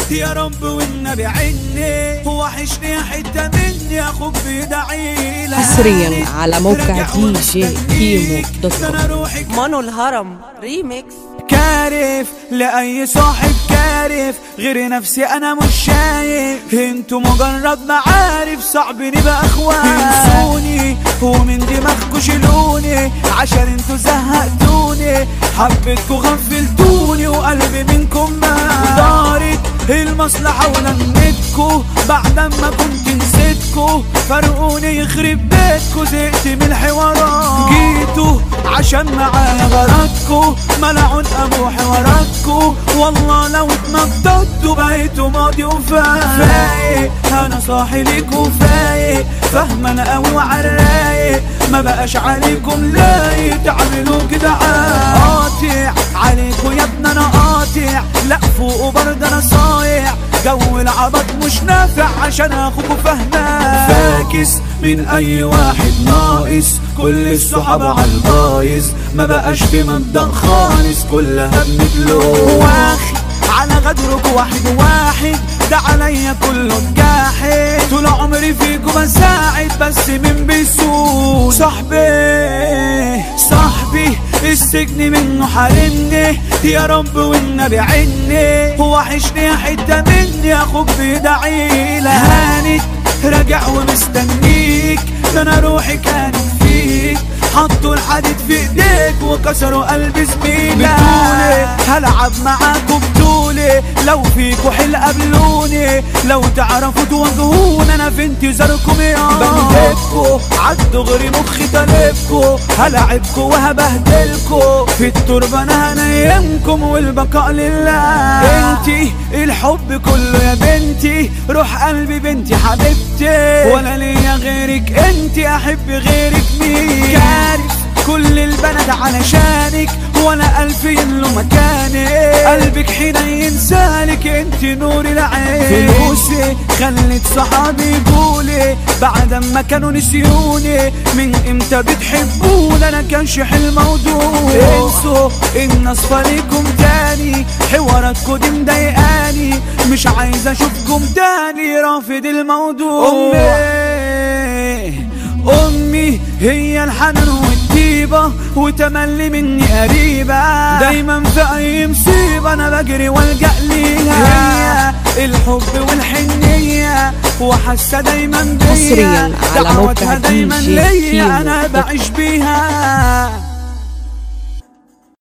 يا رب والنبي عني وحشني حتة مني اخوك بيدعي حصرياً على موقع دي جي كيمو دوت كوم. انا روحي مانو الهرم ريميكس كارف لأي صاحب كارف غير نفسي أنا مش شايف انتوا مجرد معارف صعب نبقى اخوان انسوني ومن دماغكوا شيلوني عشان انتوا زهقتوني حبيتكوا غفلتوني وقلبي منكم مات دارت المصلحة ولمتكوا بعد ما كنت نسيتكوا فرقوني يخرب بيتكوا زهقت من الحوارات جيتوا عشان معايا غلطكوا ملعون ابو حواراتكوا والله لو اتنططتوا بقيتوا ماضي وفايق انا صاحي ليكوا فايق فاهمة انا قوي وعالرايق ما بقاش عليكم لايق تعملوا كده عاد. قاطع عليكوا يا ابني انا قاطع لا فوق وبرضه انا صايع جو العبط مش نافع عشان اخوكوا فاهمان فاكس من اي واحد ناقص كل الصحابة على البايظ ما بقاش في مبدأ خالص كلها بندلو واخد على غدرك واحد واحد ده عليا كله جاحد طول عمري فيكم بساعد بس مين بيسوق صاحبي صاحبي السجن منه حارمني يا رب والنبي عني وحشني حتة مني اخوك بيدعيلك هانت راجع ومستنيك ده انا روحي كانت فيك حطوا الحديد في ايديك وكسروا قلب زميلك بتقولي هلعب معاكوا بطولي لو فيكوا حل قبلوني لو تعرفوا تواجهوني انا في انتظاركم يا بندبكوا عالدغري مخي طالبكوا هلعبكوا وهبهدلكوا في التربة انا هنيمكم والبقاء لله انتي الحب كله يا بنتي روح قلبي بنتي حبيبتي ولا ليا غيرك انتي احب غيرك مين عارف كل البلد علشانك ولا ألف يملوا مكانك قلبك حنين سالك انت نور العين فلوسي خلت صحابي يقولي بعد ما كانوا نسيوني من امتى بتحبوني انا كانش حلم موضوع انسوا ان اصفى ليكم تاني حواراتكم دي مضايقاني مش عايز اشوفكم تاني رافض الموضوع امي امي هي الحنان والطيبة وتملي مني قريبة دايما في اي مصيبة انا بجري والجأ ليها هي الحب والحنية وحاسة دايما بيا حصرياً على موقع دعواتها دايما DJ ليا كيمو انا دوت كوم. بعيش بيها